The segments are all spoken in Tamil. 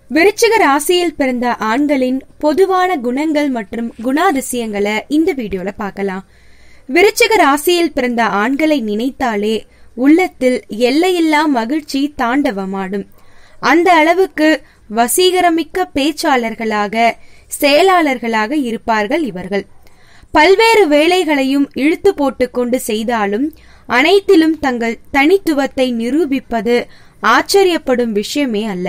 விருச்சிக ராசியில் பிறந்த ஆண்களின் பொதுவான குணங்கள் மற்றும் குணாதிசயங்களை இந்த வீடியோல பார்க்கலாம் விருச்சிக ராசியில் பிறந்த ஆண்களை நினைத்தாலே உள்ளத்தில் எல்லையில்லா மகிழ்ச்சி தாண்டவமாடும் அந்த அளவுக்கு வசீகரமிக்க பேச்சாளர்களாக செயலாளர்களாக இருப்பார்கள் இவர்கள் பல்வேறு வேலைகளையும் இழுத்து போட்டுக்கொண்டு செய்தாலும் அனைத்திலும் தங்கள் தனித்துவத்தை நிரூபிப்பது ஆச்சரியப்படும் விஷயமே அல்ல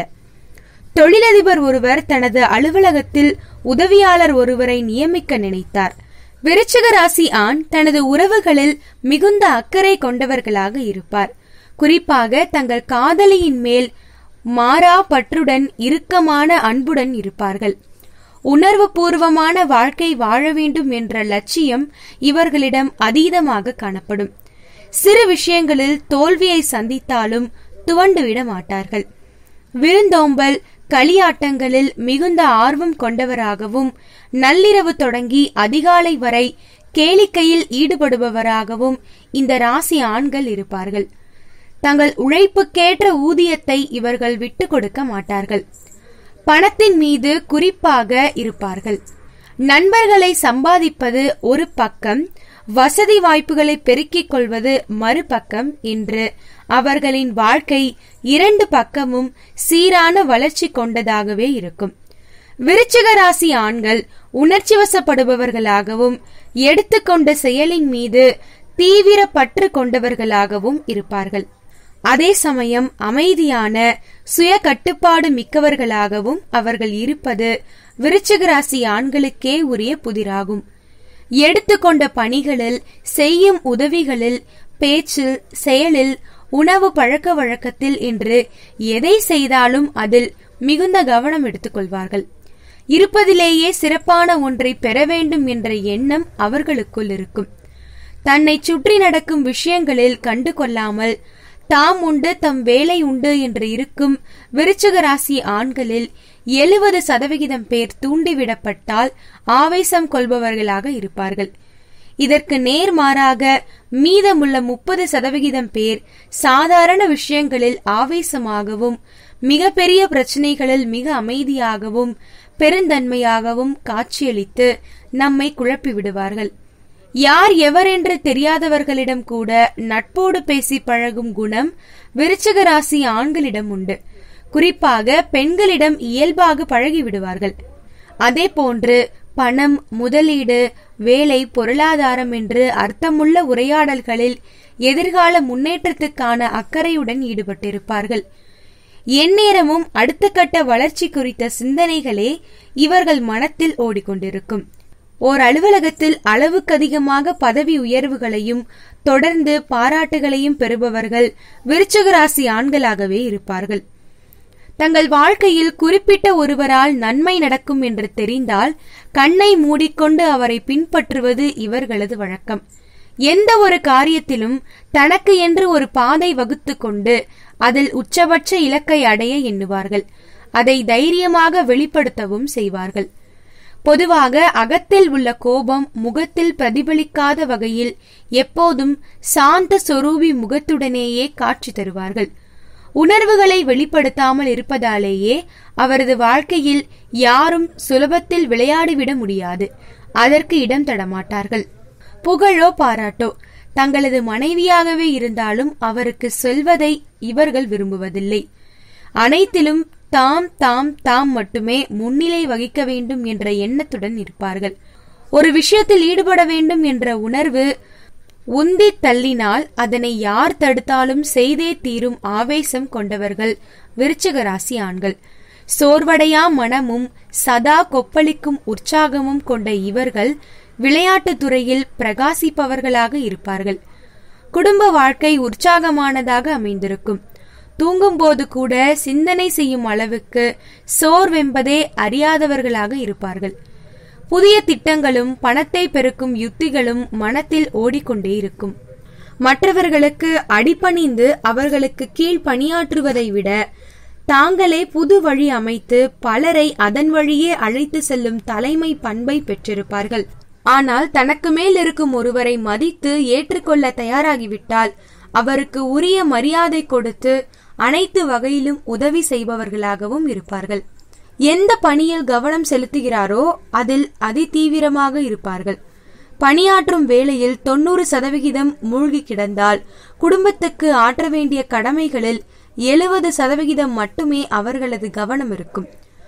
தொழிலதிபர் ஒருவர் தனது அலுவலகத்தில் உதவியாளர் ஒருவரை நியமிக்க நினைத்தார் விருச்சிக ராசி ஆண் தனது உறவுகளில் மிகுந்த அக்கறை கொண்டவர்களாக இருப்பார் குறிப்பாக தங்கள் காதலியின் மேல் மாறா பற்றுடன் இறுக்கமான அன்புடன் இருப்பார்கள் உணர்வு பூர்வமான வாழ்க்கை வாழ வேண்டும் என்ற லட்சியம் இவர்களிடம் அதீதமாக காணப்படும் சிறு விஷயங்களில் தோல்வியை சந்தித்தாலும் துவண்டுவிட மாட்டார்கள் விருந்தோம்பல் களியாட்டங்களில் மிகுந்த ஆர்வம் கொண்டவராகவும் நள்ளிரவு தொடங்கி அதிகாலை வரை கேளிக்கையில் ஈடுபடுபவராகவும் இந்த ராசி ஆண்கள் இருப்பார்கள் தங்கள் உழைப்புக்கேற்ற ஊதியத்தை இவர்கள் விட்டு கொடுக்க மாட்டார்கள் பணத்தின் மீது குறிப்பாக இருப்பார்கள் நண்பர்களை சம்பாதிப்பது ஒரு பக்கம் வசதி வாய்ப்புகளை பெருக்கிக் கொள்வது மறுபக்கம் என்று அவர்களின் வாழ்க்கை இரண்டு பக்கமும் சீரான வளர்ச்சி கொண்டதாகவே இருக்கும் விருச்சிக ராசி ஆண்கள் உணர்ச்சி வசப்படுபவர்களாகவும் எடுத்துக்கொண்ட செயலின் மீது தீவிர பற்று கொண்டவர்களாகவும் இருப்பார்கள் அதே சமயம் அமைதியான சுய கட்டுப்பாடு மிக்கவர்களாகவும் அவர்கள் இருப்பது விருச்சிக ராசி ஆண்களுக்கே உரிய புதிராகும் எடுத்துக்கொண்ட பணிகளில் செய்யும் உதவிகளில் பேச்சில் செயலில் உணவு பழக்க வழக்கத்தில் என்று எதை செய்தாலும் அதில் மிகுந்த கவனம் எடுத்துக்கொள்வார்கள் இருப்பதிலேயே சிறப்பான ஒன்றை பெற வேண்டும் என்ற எண்ணம் அவர்களுக்குள் இருக்கும் தன்னை சுற்றி நடக்கும் விஷயங்களில் கண்டு கொள்ளாமல் தாம் உண்டு தம் வேலை உண்டு என்று இருக்கும் விருச்சிக ராசி ஆண்களில் எழுபது சதவிகிதம் பேர் தூண்டிவிடப்பட்டால் ஆவேசம் கொள்பவர்களாக இருப்பார்கள் இதற்கு நேர்மாறாக மீதமுள்ள முப்பது சதவிகிதம் பேர் சாதாரண விஷயங்களில் ஆவேசமாகவும் மிகப்பெரிய பிரச்சனைகளில் மிக அமைதியாகவும் பெருந்தன்மையாகவும் காட்சியளித்து நம்மை குழப்பி விடுவார்கள் யார் எவரென்று தெரியாதவர்களிடம் கூட நட்போடு பேசி பழகும் குணம் விருச்சிக ராசி ஆண்களிடம் உண்டு குறிப்பாக பெண்களிடம் இயல்பாக பழகி விடுவார்கள் அதே போன்று பணம் முதலீடு வேலை பொருளாதாரம் என்று அர்த்தமுள்ள உரையாடல்களில் எதிர்கால முன்னேற்றத்துக்கான அக்கறையுடன் ஈடுபட்டிருப்பார்கள் எந்நேரமும் அடுத்த கட்ட வளர்ச்சி குறித்த சிந்தனைகளே இவர்கள் மனத்தில் ஓடிக்கொண்டிருக்கும் ஓர் அலுவலகத்தில் அளவுக்கு அதிகமாக பதவி உயர்வுகளையும் தொடர்ந்து பாராட்டுகளையும் பெறுபவர்கள் விருச்சக ராசி ஆண்களாகவே இருப்பார்கள் தங்கள் வாழ்க்கையில் குறிப்பிட்ட ஒருவரால் நன்மை நடக்கும் என்று தெரிந்தால் கண்ணை மூடிக்கொண்டு அவரை பின்பற்றுவது இவர்களது வழக்கம் எந்த ஒரு காரியத்திலும் தனக்கு என்று ஒரு பாதை வகுத்து கொண்டு அதில் உச்சபட்ச இலக்கை அடைய எண்ணுவார்கள் அதை தைரியமாக வெளிப்படுத்தவும் செய்வார்கள் பொதுவாக அகத்தில் உள்ள கோபம் முகத்தில் பிரதிபலிக்காத வகையில் எப்போதும் சாந்த சொரூபி முகத்துடனேயே காட்சி தருவார்கள் உணர்வுகளை வெளிப்படுத்தாமல் இருப்பதாலேயே அவரது வாழ்க்கையில் யாரும் சுலபத்தில் விளையாடிவிட முடியாது அதற்கு இடம் தடமாட்டார்கள் புகழோ பாராட்டோ தங்களது மனைவியாகவே இருந்தாலும் அவருக்கு சொல்வதை இவர்கள் விரும்புவதில்லை அனைத்திலும் தாம் தாம் தாம் மட்டுமே முன்னிலை வகிக்க வேண்டும் என்ற எண்ணத்துடன் இருப்பார்கள் ஒரு விஷயத்தில் ஈடுபட வேண்டும் என்ற உணர்வு உந்தி தள்ளினால் அதனை யார் தடுத்தாலும் செய்தே தீரும் ஆவேசம் கொண்டவர்கள் விருச்சிக ராசி ஆண்கள் சோர்வடையா மனமும் சதா கொப்பளிக்கும் உற்சாகமும் கொண்ட இவர்கள் விளையாட்டுத் துறையில் பிரகாசிப்பவர்களாக இருப்பார்கள் குடும்ப வாழ்க்கை உற்சாகமானதாக அமைந்திருக்கும் தூங்கும்போது கூட சிந்தனை செய்யும் அளவுக்கு சோர்வென்பதே அறியாதவர்களாக இருப்பார்கள் புதிய திட்டங்களும் பணத்தை பெருக்கும் யுத்திகளும் மனத்தில் ஓடிக்கொண்டே இருக்கும் மற்றவர்களுக்கு அடிபணிந்து அவர்களுக்கு கீழ் பணியாற்றுவதை விட தாங்களே புது வழி அமைத்து பலரை அதன் வழியே அழைத்து செல்லும் தலைமை பண்பை பெற்றிருப்பார்கள் ஆனால் தனக்கு மேல் இருக்கும் ஒருவரை மதித்து ஏற்றுக்கொள்ள தயாராகிவிட்டால் அவருக்கு உரிய மரியாதை கொடுத்து அனைத்து வகையிலும் உதவி செய்பவர்களாகவும் இருப்பார்கள் எந்த பணியில் கவனம் செலுத்துகிறாரோ அதில் அதிதீவிரமாக இருப்பார்கள் பணியாற்றும் வேளையில் தொண்ணூறு சதவிகிதம் மூழ்கி கிடந்தால் குடும்பத்துக்கு ஆற்ற வேண்டிய கடமைகளில் எழுபது சதவிகிதம் மட்டுமே அவர்களது கவனம் இருக்கும்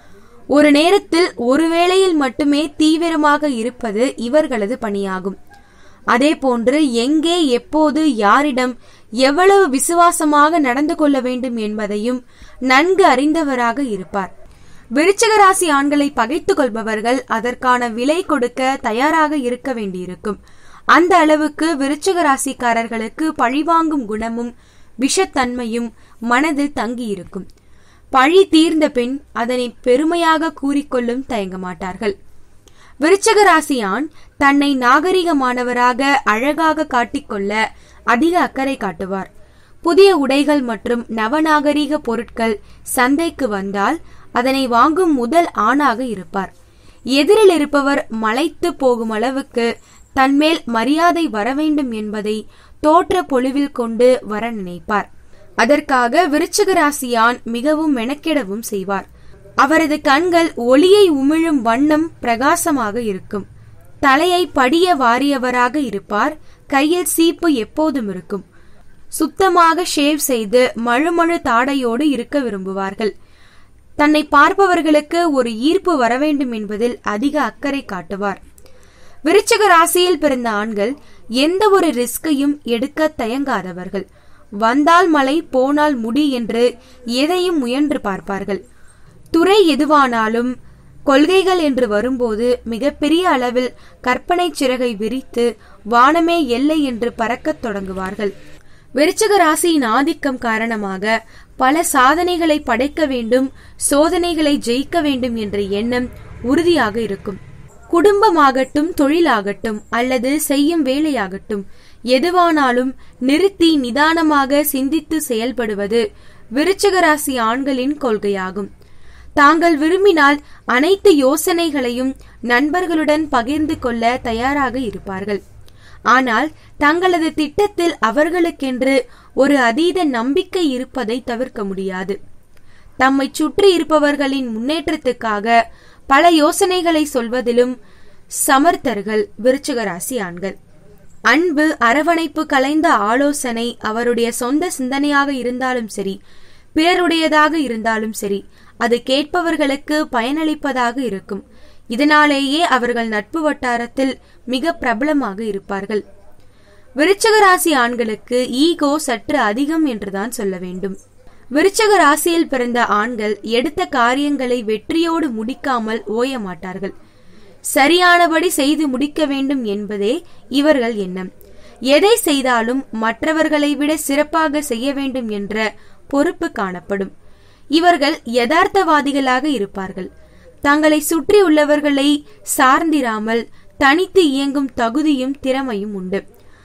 ஒரு நேரத்தில் ஒரு வேளையில் மட்டுமே தீவிரமாக இருப்பது இவர்களது பணியாகும் அதேபோன்று எங்கே எப்போது யாரிடம் எவ்வளவு விசுவாசமாக நடந்து கொள்ள வேண்டும் என்பதையும் நன்கு அறிந்தவராக இருப்பார் விருச்சிக ராசி ஆண்களை பகைத்துக் கொள்பவர்கள் அதற்கான விலை கொடுக்க தயாராக இருக்க வேண்டியிருக்கும் அந்த அளவுக்கு விருச்சிக ராசிக்காரர்களுக்கு பழிவாங்கும் குணமும் விஷத்தன்மையும் மனதில் தங்கியிருக்கும் பழி தீர்ந்த பின் அதனை பெருமையாக கூறிக்கொள்ளும் தயங்க மாட்டார்கள் விருச்சக ராசி ஆண் தன்னை நாகரிகமானவராக அழகாக காட்டிக்கொள்ள அதிக அக்கறை காட்டுவார் புதிய உடைகள் மற்றும் நவநாகரிக பொருட்கள் சந்தைக்கு வந்தால் அதனை வாங்கும் முதல் ஆணாக இருப்பார் எதிரில் இருப்பவர் மலைத்து போகும் அளவுக்கு தன்மேல் மரியாதை வர வேண்டும் என்பதை தோற்ற பொலிவில் கொண்டு வர நினைப்பார் அதற்காக விருச்சிக ராசியான் மிகவும் மெனக்கெடவும் செய்வார் அவரது கண்கள் ஒளியை உமிழும் வண்ணம் பிரகாசமாக இருக்கும் தலையை படிய வாரியவராக இருப்பார் கையில் சீப்பு எப்போதும் இருக்கும் சுத்தமாக ஷேவ் செய்து மழுமழு தாடையோடு இருக்க விரும்புவார்கள் தன்னை பார்ப்பவர்களுக்கு ஒரு ஈர்ப்பு வர வேண்டும் என்பதில் அதிக அக்கறை காட்டுவார் விருச்சிக ராசியில் பிறந்த ஆண்கள் எந்த ஒரு ரிஸ்கையும் எடுக்க தயங்காதவர்கள் வந்தால் மலை போனால் முடி என்று எதையும் முயன்று பார்ப்பார்கள் துறை எதுவானாலும் கொள்கைகள் என்று வரும்போது மிகப்பெரிய அளவில் கற்பனை சிறகை விரித்து வானமே எல்லை என்று பறக்கத் தொடங்குவார்கள் விருச்சிக ராசியின் ஆதிக்கம் காரணமாக பல சாதனைகளை படைக்க வேண்டும் சோதனைகளை ஜெயிக்க வேண்டும் என்ற எண்ணம் உறுதியாக இருக்கும் குடும்பமாகட்டும் தொழிலாகட்டும் அல்லது செய்யும் வேலையாகட்டும் எதுவானாலும் நிறுத்தி நிதானமாக சிந்தித்து செயல்படுவது விருச்சிக ராசி ஆண்களின் கொள்கையாகும் தாங்கள் விரும்பினால் அனைத்து யோசனைகளையும் நண்பர்களுடன் பகிர்ந்து கொள்ள தயாராக இருப்பார்கள் ஆனால் தங்களது திட்டத்தில் அவர்களுக்கென்று ஒரு அதீத நம்பிக்கை இருப்பதை தவிர்க்க முடியாது தம்மை சுற்றி இருப்பவர்களின் முன்னேற்றத்துக்காக பல யோசனைகளை சொல்வதிலும் சமர்த்தர்கள் விருச்சிக ராசி ஆண்கள் அன்பு அரவணைப்பு கலைந்த ஆலோசனை அவருடைய சொந்த சிந்தனையாக இருந்தாலும் சரி பிறருடையதாக இருந்தாலும் சரி அது கேட்பவர்களுக்கு பயனளிப்பதாக இருக்கும் இதனாலேயே அவர்கள் நட்பு வட்டாரத்தில் மிக பிரபலமாக இருப்பார்கள் விருச்சக ராசி ஆண்களுக்கு ஈகோ சற்று அதிகம் என்றுதான் சொல்ல வேண்டும் விருச்சக ராசியில் பிறந்த ஆண்கள் எடுத்த காரியங்களை வெற்றியோடு முடிக்காமல் ஓய மாட்டார்கள் சரியானபடி செய்து முடிக்க வேண்டும் என்பதே இவர்கள் எண்ணம் எதை செய்தாலும் மற்றவர்களை விட சிறப்பாக செய்ய வேண்டும் என்ற பொறுப்பு காணப்படும் இவர்கள் யதார்த்தவாதிகளாக இருப்பார்கள் தங்களை சுற்றி உள்ளவர்களை சார்ந்திராமல் தனித்து இயங்கும் தகுதியும் திறமையும் உண்டு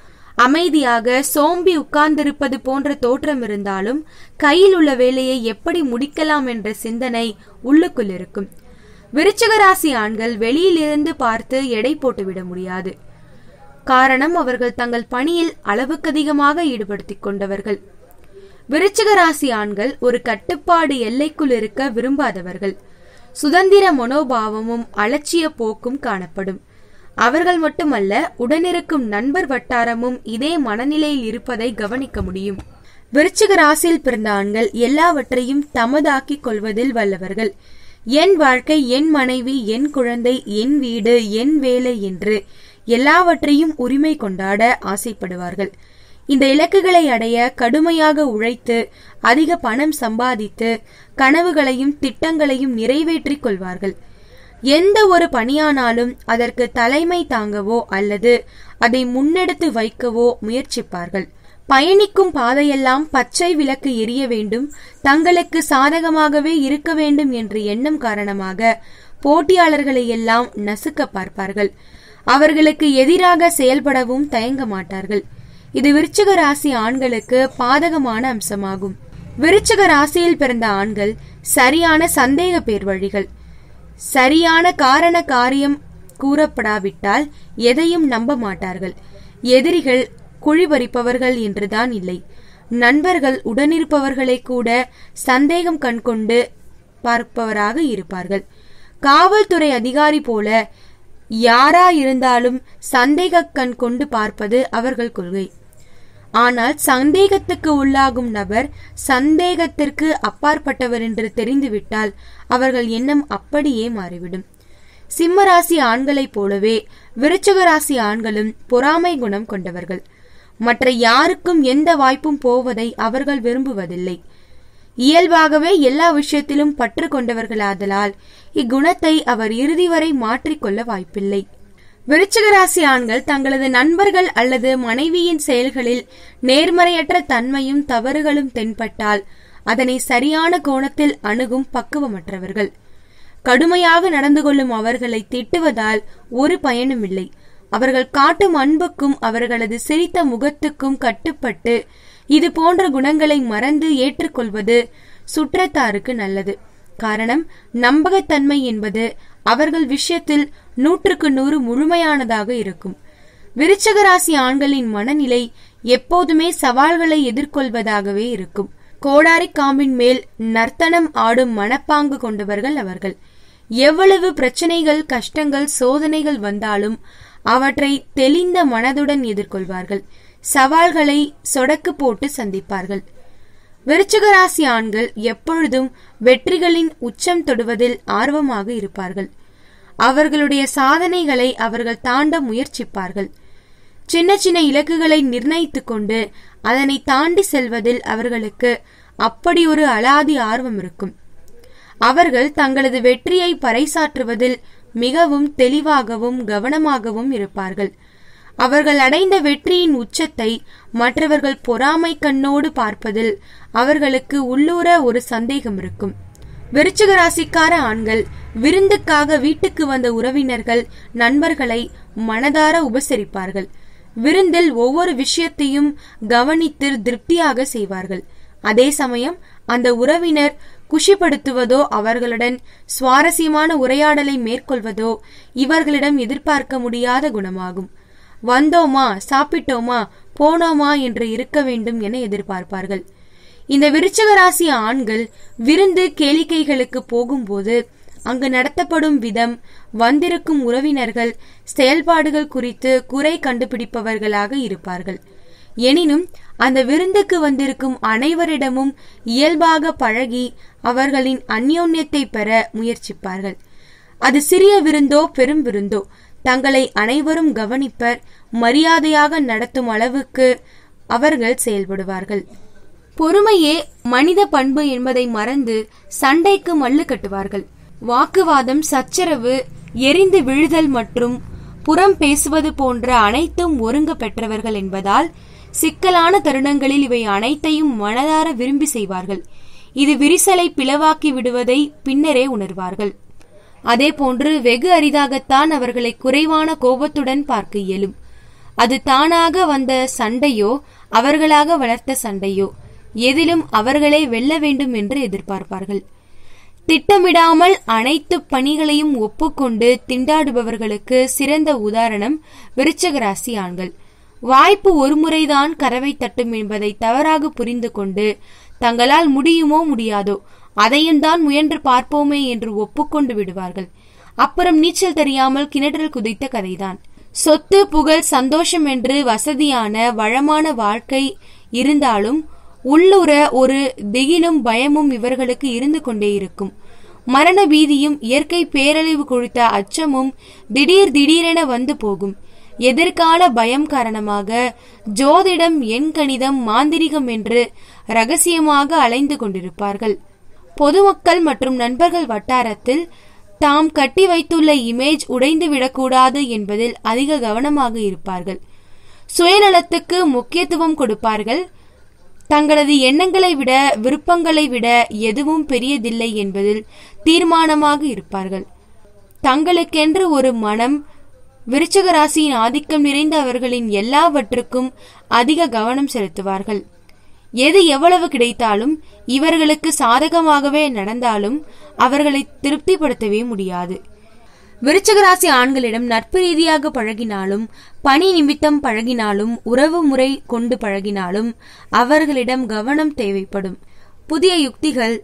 அமைதியாக சோம்பி உட்கார்ந்திருப்பது போன்ற தோற்றம் இருந்தாலும் கையில் உள்ள வேலையை எப்படி முடிக்கலாம் என்ற சிந்தனை உள்ளுக்குள் இருக்கும் விருச்சிக ராசி ஆண்கள் வெளியிலிருந்து பார்த்து எடை போட்டுவிட முடியாது காரணம் அவர்கள் தங்கள் பணியில் அளவுக்கதிகமாக ஈடுபடுத்திக் கொண்டவர்கள் விருச்சிக ராசி ஆண்கள் ஒரு கட்டுப்பாடு எல்லைக்குள் இருக்க விரும்பாதவர்கள் சுதந்திர மனோபாவமும் அலட்சிய போக்கும் காணப்படும் அவர்கள் மட்டுமல்ல உடனிருக்கும் நண்பர் வட்டாரமும் இதே மனநிலையில் இருப்பதை கவனிக்க முடியும் விருச்சிக ராசியில் பிறந்த ஆண்கள் எல்லாவற்றையும் தமதாக்கிக் கொள்வதில் வல்லவர்கள் என் வாழ்க்கை என் மனைவி என் குழந்தை என் வீடு என் வேலை என்று எல்லாவற்றையும் உரிமை கொண்டாட ஆசைப்படுவார்கள் இந்த இலக்குகளை அடைய கடுமையாக உழைத்து அதிக பணம் சம்பாதித்து கனவுகளையும் திட்டங்களையும் நிறைவேற்றிக் கொள்வார்கள் எந்த ஒரு பணியானாலும் அதற்கு தலைமை தாங்கவோ அல்லது அதை முன்னெடுத்து வைக்கவோ முயற்சிப்பார்கள் பயணிக்கும் பாதையெல்லாம் பச்சை விளக்கு எரிய வேண்டும் தங்களுக்கு சாதகமாகவே இருக்க வேண்டும் என்ற எண்ணம் காரணமாக போட்டியாளர்களை எல்லாம் நசுக்க பார்ப்பார்கள் அவர்களுக்கு எதிராக செயல்படவும் தயங்க மாட்டார்கள் இது விருச்சிக ராசி ஆண்களுக்கு பாதகமான அம்சமாகும் விருச்சிக ராசியில் பிறந்த ஆண்கள் சரியான சந்தேக பேர் வழிகள் சரியான காரண காரியம் கூறப்படாவிட்டால் எதையும் நம்ப மாட்டார்கள் எதிரிகள் குழிபறிப்பவர்கள் என்றுதான் இல்லை நண்பர்கள் உடனிருப்பவர்களை கூட சந்தேகம் கண்கொண்டு பார்ப்பவராக இருப்பார்கள் காவல்துறை அதிகாரி போல யாரா இருந்தாலும் சந்தேக கண் கொண்டு பார்ப்பது அவர்கள் கொள்கை ஆனால் சந்தேகத்துக்கு உள்ளாகும் நபர் சந்தேகத்திற்கு அப்பாற்பட்டவர் என்று தெரிந்துவிட்டால் அவர்கள் எண்ணம் அப்படியே மாறிவிடும் சிம்மராசி ஆண்களைப் போலவே விருச்சக ராசி ஆண்களும் பொறாமை குணம் கொண்டவர்கள் மற்ற யாருக்கும் எந்த வாய்ப்பும் போவதை அவர்கள் விரும்புவதில்லை இயல்பாகவே எல்லா விஷயத்திலும் பற்று கொண்டவர்களாதலால் இக்குணத்தை அவர் இறுதி வரை மாற்றிக்கொள்ள வாய்ப்பில்லை விருச்சிக ராசி ஆண்கள் தங்களது நண்பர்கள் அல்லது மனைவியின் செயல்களில் நேர்மறையற்ற தன்மையும் தவறுகளும் தென்பட்டால் அதனை சரியான கோணத்தில் அணுகும் பக்குவமற்றவர்கள் கடுமையாக நடந்து கொள்ளும் அவர்களை திட்டுவதால் ஒரு பயனும் இல்லை அவர்கள் காட்டும் அன்புக்கும் அவர்களது சிரித்த முகத்துக்கும் கட்டுப்பட்டு இது போன்ற குணங்களை மறந்து ஏற்றுக்கொள்வது சுற்றத்தாருக்கு நல்லது காரணம் நம்பகத்தன்மை என்பது அவர்கள் விஷயத்தில் நூற்றுக்கு நூறு முழுமையானதாக இருக்கும் விருச்சக ராசி ஆண்களின் மனநிலை எப்போதுமே சவால்களை எதிர்கொள்வதாகவே இருக்கும் கோடாரி காம்பின் மேல் நர்த்தனம் ஆடும் மனப்பாங்கு கொண்டவர்கள் அவர்கள் எவ்வளவு பிரச்சனைகள் கஷ்டங்கள் சோதனைகள் வந்தாலும் அவற்றை தெளிந்த மனதுடன் எதிர்கொள்வார்கள் சவால்களை சொடக்கு போட்டு சந்திப்பார்கள் விருச்சிக ராசி ஆண்கள் எப்பொழுதும் வெற்றிகளின் உச்சம் தொடுவதில் ஆர்வமாக இருப்பார்கள் அவர்களுடைய சாதனைகளை அவர்கள் தாண்ட முயற்சிப்பார்கள் சின்ன சின்ன இலக்குகளை நிர்ணயித்துக் கொண்டு அதனை தாண்டி செல்வதில் அவர்களுக்கு அப்படி ஒரு அலாதி ஆர்வம் இருக்கும் அவர்கள் தங்களது வெற்றியை பறைசாற்றுவதில் மிகவும் தெளிவாகவும் கவனமாகவும் இருப்பார்கள் அவர்கள் அடைந்த வெற்றியின் உச்சத்தை மற்றவர்கள் பொறாமை கண்ணோடு பார்ப்பதில் அவர்களுக்கு உள்ளூர ஒரு சந்தேகம் இருக்கும் விருச்சிக ராசிக்கார ஆண்கள் விருந்துக்காக வீட்டுக்கு வந்த உறவினர்கள் நண்பர்களை மனதார உபசரிப்பார்கள் விருந்தில் ஒவ்வொரு விஷயத்தையும் கவனித்து திருப்தியாக செய்வார்கள் அதே சமயம் அந்த உறவினர் குஷிப்படுத்துவதோ அவர்களுடன் சுவாரஸ்யமான உரையாடலை மேற்கொள்வதோ இவர்களிடம் எதிர்பார்க்க முடியாத குணமாகும் வந்தோமா சாப்பிட்டோமா போனோமா என்று இருக்க வேண்டும் என எதிர்பார்ப்பார்கள் இந்த விருச்சக ராசி ஆண்கள் விருந்து கேளிக்கைகளுக்கு போகும்போது அங்கு நடத்தப்படும் விதம் வந்திருக்கும் உறவினர்கள் செயல்பாடுகள் குறித்து குறை கண்டுபிடிப்பவர்களாக இருப்பார்கள் எனினும் அந்த விருந்துக்கு வந்திருக்கும் அனைவரிடமும் இயல்பாக பழகி அவர்களின் அந்யோன்யத்தை பெற முயற்சிப்பார்கள் அது சிறிய விருந்தோ பெரும் விருந்தோ தங்களை அனைவரும் கவனிப்பர் மரியாதையாக நடத்தும் அளவுக்கு அவர்கள் செயல்படுவார்கள் பொறுமையே மனித பண்பு என்பதை மறந்து சண்டைக்கு மல்லு கட்டுவார்கள் வாக்குவாதம் சச்சரவு எரிந்து விழுதல் மற்றும் புறம் பேசுவது போன்ற அனைத்தும் ஒருங்க பெற்றவர்கள் என்பதால் சிக்கலான தருணங்களில் இவை அனைத்தையும் மனதார விரும்பி செய்வார்கள் இது விரிசலை பிளவாக்கி விடுவதை பின்னரே உணர்வார்கள் அதே போன்று வெகு அரிதாகத்தான் அவர்களை குறைவான கோபத்துடன் பார்க்க இயலும் அது தானாக வந்த சண்டையோ அவர்களாக வளர்த்த சண்டையோ எதிலும் அவர்களே வெல்ல வேண்டும் என்று எதிர்பார்ப்பார்கள் திட்டமிடாமல் அனைத்து பணிகளையும் ஒப்புக்கொண்டு திண்டாடுபவர்களுக்கு சிறந்த உதாரணம் விருச்சக ராசி ஆண்கள் வாய்ப்பு ஒருமுறைதான் கதவை தட்டும் என்பதை தவறாக புரிந்து கொண்டு தங்களால் முடியுமோ முடியாதோ அதையும் தான் முயன்று பார்ப்போமே என்று ஒப்புக்கொண்டு விடுவார்கள் அப்புறம் நீச்சல் தெரியாமல் கிணற்றில் குதித்த கதைதான் சொத்து புகழ் சந்தோஷம் என்று வசதியான வளமான வாழ்க்கை இருந்தாலும் உள்ளுர ஒரு திகிலும் பயமும் இவர்களுக்கு இருந்து கொண்டே இருக்கும் மரண பீதியும் இயற்கை பேரழிவு குறித்த அச்சமும் திடீர் திடீரென வந்து போகும் எதிர்கால பயம் காரணமாக ஜோதிடம் எண்கணிதம் மாந்திரிகம் என்று ரகசியமாக அலைந்து கொண்டிருப்பார்கள் பொதுமக்கள் மற்றும் நண்பர்கள் வட்டாரத்தில் தாம் கட்டி வைத்துள்ள இமேஜ் உடைந்து விடக்கூடாது என்பதில் அதிக கவனமாக இருப்பார்கள் சுயநலத்துக்கு முக்கியத்துவம் கொடுப்பார்கள் தங்களது எண்ணங்களை விட விருப்பங்களை விட எதுவும் பெரியதில்லை என்பதில் தீர்மானமாக இருப்பார்கள் தங்களுக்கென்று ஒரு மனம் விருச்சக ராசியின் ஆதிக்கம் நிறைந்த அவர்களின் எல்லாவற்றுக்கும் அதிக கவனம் செலுத்துவார்கள் எது எவ்வளவு கிடைத்தாலும் இவர்களுக்கு சாதகமாகவே நடந்தாலும் அவர்களை திருப்திப்படுத்தவே முடியாது விருச்சக ராசி ஆண்களிடம் நட்பு ரீதியாக பழகினாலும் பணி நிமித்தம் பழகினாலும் உறவு முறை கொண்டு பழகினாலும் அவர்களிடம் கவனம் தேவைப்படும் புதிய யுக்திகள்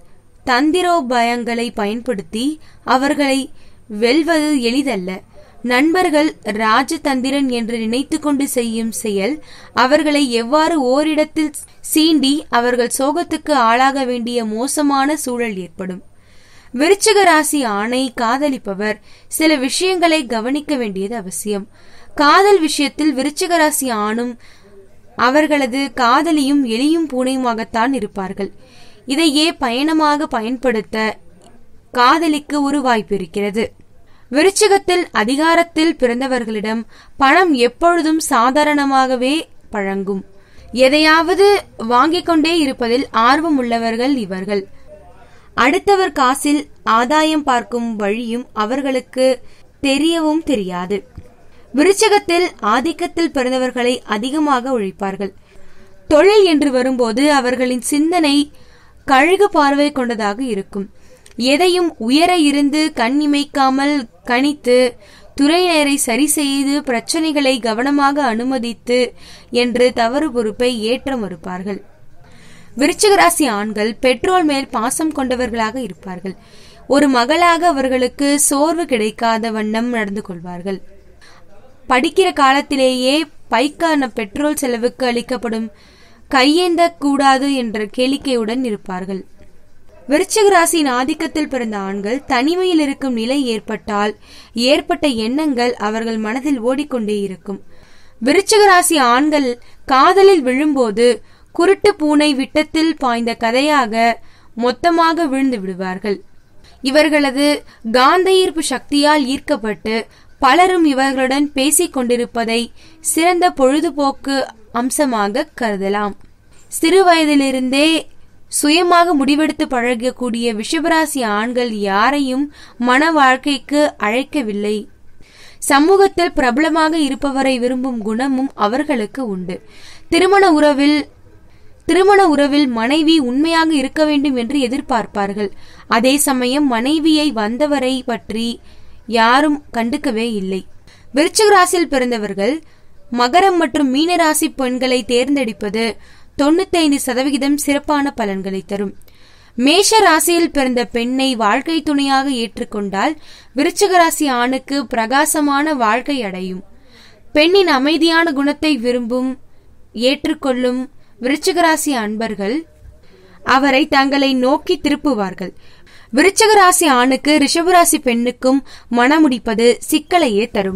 தந்திரோபாயங்களை பயன்படுத்தி அவர்களை வெல்வது எளிதல்ல நண்பர்கள் ராஜதந்திரன் என்று நினைத்துக்கொண்டு செய்யும் செயல் அவர்களை எவ்வாறு ஓரிடத்தில் சீண்டி அவர்கள் சோகத்துக்கு ஆளாக வேண்டிய மோசமான சூழல் ஏற்படும் விருச்சிக ராசி ஆணை காதலிப்பவர் சில விஷயங்களை கவனிக்க வேண்டியது அவசியம் காதல் விஷயத்தில் விருச்சிக ராசி ஆணும் அவர்களது காதலியும் எலியும் பூனையுமாகத்தான் இருப்பார்கள் இதையே பயணமாக பயன்படுத்த காதலிக்கு ஒரு வாய்ப்பு இருக்கிறது விருச்சிகத்தில் அதிகாரத்தில் பிறந்தவர்களிடம் பணம் எப்பொழுதும் சாதாரணமாகவே பழங்கும் எதையாவது வாங்கிக் கொண்டே இருப்பதில் ஆர்வம் உள்ளவர்கள் இவர்கள் அடுத்தவர் காசில் ஆதாயம் பார்க்கும் வழியும் அவர்களுக்கு தெரியவும் தெரியாது விருச்சகத்தில் ஆதிக்கத்தில் பிறந்தவர்களை அதிகமாக உழைப்பார்கள் தொழில் என்று வரும்போது அவர்களின் சிந்தனை கழுகு பார்வை கொண்டதாக இருக்கும் எதையும் உயர இருந்து கண் இமைக்காமல் கணித்து துறையினரை சரி செய்து பிரச்சனைகளை கவனமாக அனுமதித்து என்று தவறு பொறுப்பை ஏற்ற மறுப்பார்கள் விருச்சிக ராசி ஆண்கள் பெட்ரோல் மேல் பாசம் கொண்டவர்களாக இருப்பார்கள் ஒரு மகளாக அவர்களுக்கு சோர்வு கிடைக்காத வண்ணம் நடந்து கொள்வார்கள் படிக்கிற காலத்திலேயே பைக்கான பெட்ரோல் செலவுக்கு அளிக்கப்படும் கையேந்த கூடாது என்ற கேளிக்கையுடன் இருப்பார்கள் விருச்சிக ராசியின் ஆதிக்கத்தில் பிறந்த ஆண்கள் தனிமையில் இருக்கும் நிலை ஏற்பட்டால் ஏற்பட்ட எண்ணங்கள் அவர்கள் மனதில் ஓடிக்கொண்டே இருக்கும் விருச்சிக ராசி ஆண்கள் காதலில் விழும்போது குருட்டு பூனை விட்டத்தில் பாய்ந்த கதையாக மொத்தமாக விழுந்து விடுவார்கள் இவர்களது காந்த ஈர்ப்பு சக்தியால் ஈர்க்கப்பட்டு பலரும் இவர்களுடன் பேசிக் கொண்டிருப்பதை சிறந்த பொழுதுபோக்கு அம்சமாக கருதலாம் சிறு வயதிலிருந்தே சுயமாக முடிவெடுத்து பழகக்கூடிய விஷபராசி ஆண்கள் யாரையும் மன வாழ்க்கைக்கு அழைக்கவில்லை சமூகத்தில் பிரபலமாக இருப்பவரை விரும்பும் குணமும் அவர்களுக்கு உண்டு திருமண உறவில் திருமண உறவில் மனைவி உண்மையாக இருக்க வேண்டும் என்று எதிர்பார்ப்பார்கள் அதே சமயம் மனைவியை வந்தவரை பற்றி யாரும் கண்டுக்கவே இல்லை விருச்சிக ராசியில் பிறந்தவர்கள் மகரம் மற்றும் மீனராசி பெண்களை தேர்ந்தெடுப்பது தொண்ணூத்தைந்து சதவிகிதம் சிறப்பான பலன்களை தரும் மேஷ ராசியில் பிறந்த பெண்ணை வாழ்க்கை துணையாக ஏற்றுக்கொண்டால் விருச்சிக ராசி ஆணுக்கு பிரகாசமான வாழ்க்கை அடையும் பெண்ணின் அமைதியான குணத்தை விரும்பும் ஏற்றுக்கொள்ளும் விருச்சிக ராசி அன்பர்கள் அவரை தங்களை நோக்கி திருப்புவார்கள் விருச்சக ராசி ஆணுக்கு ரிஷபராசி பெண்ணுக்கும் மணமுடிப்பது சிக்கலையே தரும்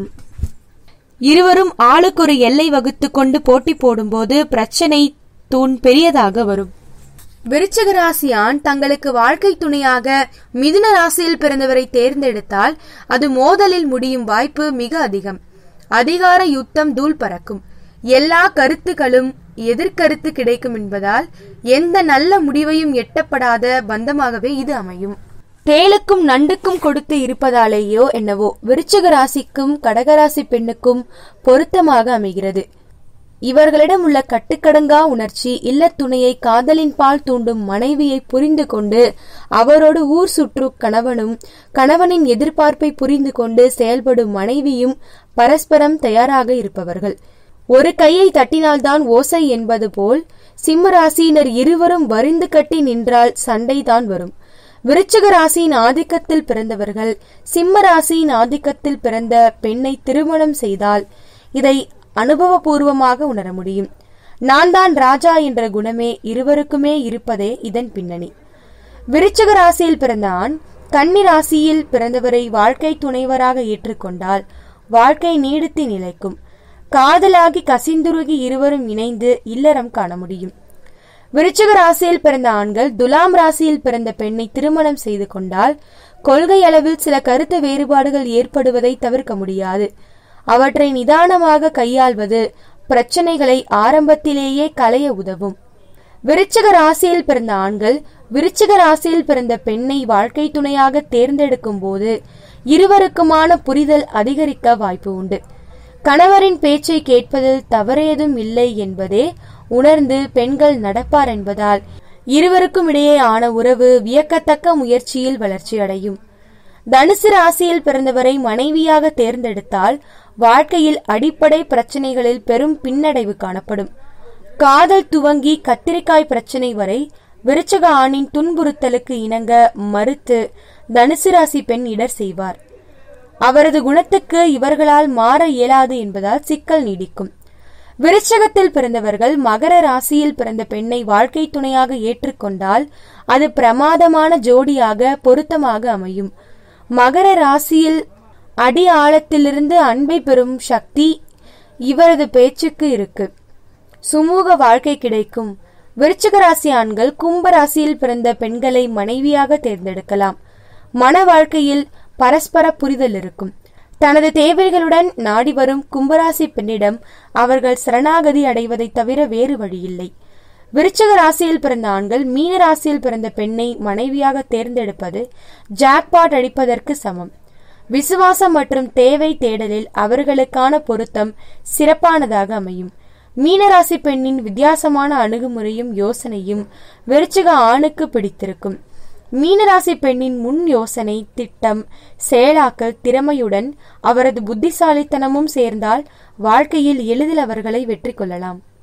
இருவரும் ஆளுக்கு ஒரு எல்லை வகுத்து கொண்டு போட்டி போடும்போது பிரச்சனை தூண் பெரியதாக வரும் விருச்சக ராசி ஆண் தங்களுக்கு வாழ்க்கை துணையாக மிதுன ராசியில் பிறந்தவரை தேர்ந்தெடுத்தால் அது மோதலில் முடியும் வாய்ப்பு மிக அதிகம் அதிகார யுத்தம் தூள் பறக்கும் எல்லா கருத்துக்களும் எதிர்கருத்து கிடைக்கும் என்பதால் எந்த நல்ல முடிவையும் எட்டப்படாத பந்தமாகவே இது அமையும் தேளுக்கும் நண்டுக்கும் கொடுத்து இருப்பதாலேயோ என்னவோ விருச்சக ராசிக்கும் கடகராசி பெண்ணுக்கும் பொருத்தமாக அமைகிறது இவர்களிடம் உள்ள கட்டுக்கடங்கா உணர்ச்சி இல்லத்துணையை காதலின் பால் தூண்டும் மனைவியை புரிந்து கொண்டு அவரோடு ஊர் சுற்று கணவனும் கணவனின் எதிர்பார்ப்பை புரிந்து கொண்டு செயல்படும் மனைவியும் பரஸ்பரம் தயாராக இருப்பவர்கள் ஒரு கையை தட்டினால்தான் ஓசை என்பது போல் சிம்ம ராசியினர் இருவரும் வரிந்து கட்டி நின்றால் சண்டைதான் வரும் விருச்சிக ராசியின் ஆதிக்கத்தில் பிறந்தவர்கள் சிம்ம ராசியின் ஆதிக்கத்தில் பிறந்த பெண்ணை திருமணம் செய்தால் இதை அனுபவபூர்வமாக உணர முடியும் நான் தான் ராஜா என்ற குணமே இருவருக்குமே இருப்பதே இதன் பின்னணி விருச்சிக ராசியில் பிறந்த ஆண் கன்னி ராசியில் பிறந்தவரை வாழ்க்கை துணைவராக ஏற்றுக்கொண்டால் வாழ்க்கை நீடித்து நிலைக்கும் காதலாகி கசிந்துருகி இருவரும் இணைந்து இல்லறம் காண முடியும் விருச்சிக ராசியில் பிறந்த ஆண்கள் துலாம் ராசியில் பிறந்த பெண்ணை திருமணம் செய்து கொண்டால் கொள்கை அளவில் சில கருத்து வேறுபாடுகள் ஏற்படுவதை தவிர்க்க முடியாது அவற்றை நிதானமாக கையாள்வது பிரச்சனைகளை ஆரம்பத்திலேயே களைய உதவும் விருச்சிக ராசியில் பிறந்த ஆண்கள் விருச்சிக ராசியில் பிறந்த பெண்ணை வாழ்க்கை துணையாக தேர்ந்தெடுக்கும் போது இருவருக்குமான புரிதல் அதிகரிக்க வாய்ப்பு உண்டு கணவரின் பேச்சை கேட்பதில் தவறேதும் இல்லை என்பதே உணர்ந்து பெண்கள் நடப்பார் என்பதால் இருவருக்கும் இடையே ஆன உறவு வியக்கத்தக்க முயற்சியில் வளர்ச்சியடையும் தனுசு ராசியில் பிறந்தவரை மனைவியாக தேர்ந்தெடுத்தால் வாழ்க்கையில் அடிப்படை பிரச்சனைகளில் பெரும் பின்னடைவு காணப்படும் காதல் துவங்கி கத்திரிக்காய் பிரச்சனை வரை விருச்சக ஆணின் துன்புறுத்தலுக்கு இணங்க மறுத்து தனுசு ராசி பெண் இடர் செய்வார் அவரது குணத்துக்கு இவர்களால் மாற இயலாது என்பதால் சிக்கல் நீடிக்கும் விருச்சகத்தில் பிறந்தவர்கள் மகர ராசியில் பிறந்த பெண்ணை வாழ்க்கை துணையாக ஏற்றுக்கொண்டால் அது பிரமாதமான ஜோடியாக பொருத்தமாக அமையும் மகர ராசியில் அடி ஆழத்திலிருந்து அன்பை பெறும் சக்தி இவரது பேச்சுக்கு இருக்கு சுமூக வாழ்க்கை கிடைக்கும் விருச்சிக ராசி ஆண்கள் கும்ப ராசியில் பிறந்த பெண்களை மனைவியாக தேர்ந்தெடுக்கலாம் மன வாழ்க்கையில் பரஸ்பர புரிதல் இருக்கும் தனது தேவைகளுடன் நாடி வரும் கும்பராசி பெண்ணிடம் அவர்கள் சரணாகதி அடைவதை தவிர வேறு வழியில்லை விருச்சிக ராசியில் பிறந்த ஆண்கள் மீன ராசியில் பிறந்த பெண்ணை மனைவியாக தேர்ந்தெடுப்பது ஜாக்பாட் அடிப்பதற்கு சமம் விசுவாசம் மற்றும் தேவை தேடலில் அவர்களுக்கான பொருத்தம் சிறப்பானதாக அமையும் மீனராசி பெண்ணின் வித்தியாசமான அணுகுமுறையும் யோசனையும் விருச்சிக ஆணுக்கு பிடித்திருக்கும் மீனராசி பெண்ணின் முன் யோசனை திட்டம் செயலாக்கல் திறமையுடன் அவரது புத்திசாலித்தனமும் சேர்ந்தால் வாழ்க்கையில் எளிதில் அவர்களை வெற்றி கொள்ளலாம்